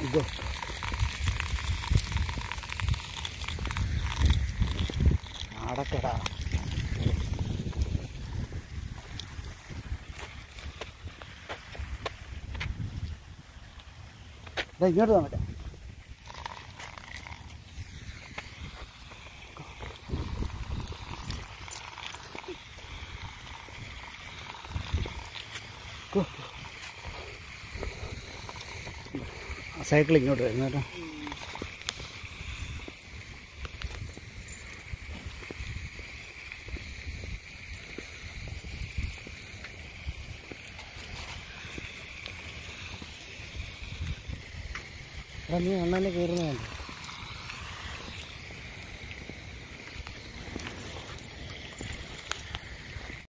ഇതോ ആടക്കടാ ദാ ഇങ്ങോട്ട് വന്നിട്ട് സൈക്കിൾ ഇങ്ങോട്ട് വരുന്നു കേട്ടോ എടാ, നീ അണ്ണനെ കയറുന്നതാണ്